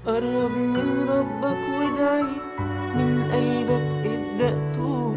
قرب من ربك وادعي من قلبك ابدأ توب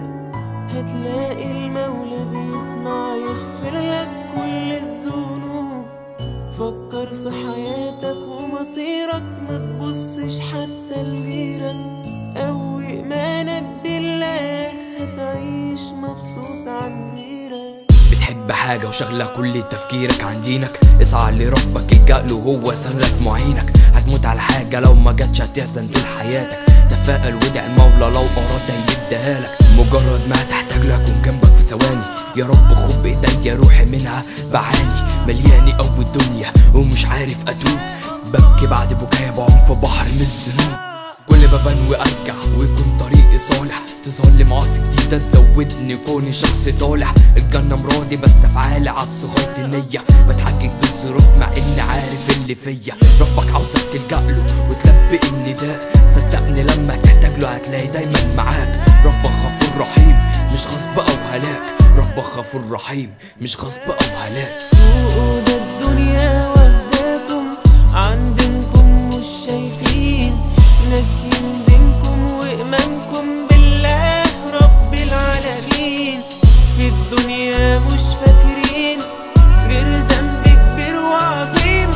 هتلاقي المولى بيسمع يغفر لك كل الذنوب فكر في حياتك ومصيرك ما تبصش حتى لغيرك قوي إيمانك بالله هتعيش مبسوط عن غيرك بتحب حاجة وشغلة كل تفكيرك عن دينك اسعى لربك الجأ له هو سندك معينك هتموت على حاجة لو ما جاتش هتحزن طول حياتك تفائل وادعي المولى لو أراد يديها لك مجرد ما هتحتاج له أكون جنبك في ثواني يا رب خد بإيديا روحي منها بعاني ملياني قوي الدنيا ومش عارف أتوب ببكي بعد بكايا بعوم في بحر من الذنوب كل ما بنوي ارجع ويكون طريقي صالح تظهر لي معاصي جديدة تزودني كوني شخص طالع الجنة مرادي بس افعالي عكس غاية النية بتحجج بالظروف مع اني عارف اللي فيا ربك عاوزك تلجأ له وتلبي النداء صدقني لما تحتاج له هتلاقي دايما معاك ربك غفور رحيم مش غصب او هلاك ربك غفور رحيم مش غصب او هلاك فوقوا ده الدنيا واخداكم عن دينكم مش شايفين ناسيين دينكم وإيمانكم بالله رب العالمين في الدنيا مش فاكرين غير ذنب كبير وعظيم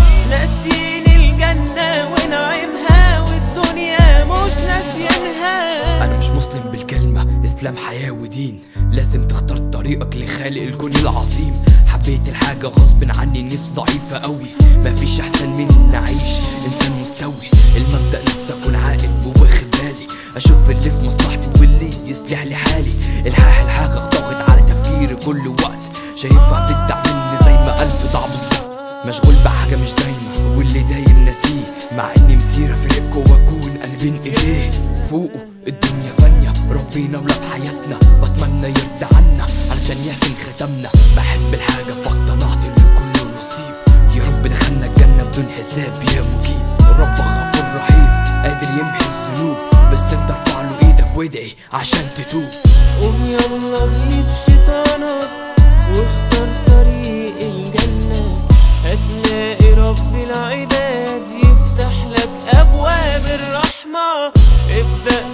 ناسيين الجنة ونعيمها والدنيا مش ناسيينها انا مش مسلم بالكلمة اسلام حياة ودين لازم تختار طريقك لخالق الكون العظيم حبيت الحاجة غصب عني نفس ضعيفة قوي مفيش احسن من ان اعيش انسان مستوي المبدأ نفسي اكون عاقل وواخد بالي اشوف اللي في مصلحتي واللي يصلح لي حالي الحاح الحاجة ضاغط على تفكيري كل وقت شايفها بتدع مني زي ما قلبي ضاع بالظبط مشغول بحاجة مش دايمة واللي دايم ناسيه مع اني مسيرة في ربكه واكون انا بين ايديه فوقه الدنيا فانية ربنا ولا بحياتنا بتمنى يرضى عنا علشان يحسن ختمنا بحب الحاجة فاقتنعت ان كله نصيب يا رب دخلنا الجنة بدون حساب يا مجيب رب غفور رحيم قادر يمحي الذنوب بس انت ارفع له ايدك وادعي عشان تتوب قوم يلا غلب شيطانك واختار طريق الجنة هتلاقي رب العباد يفتح لك أبواب الرحمة ابدأ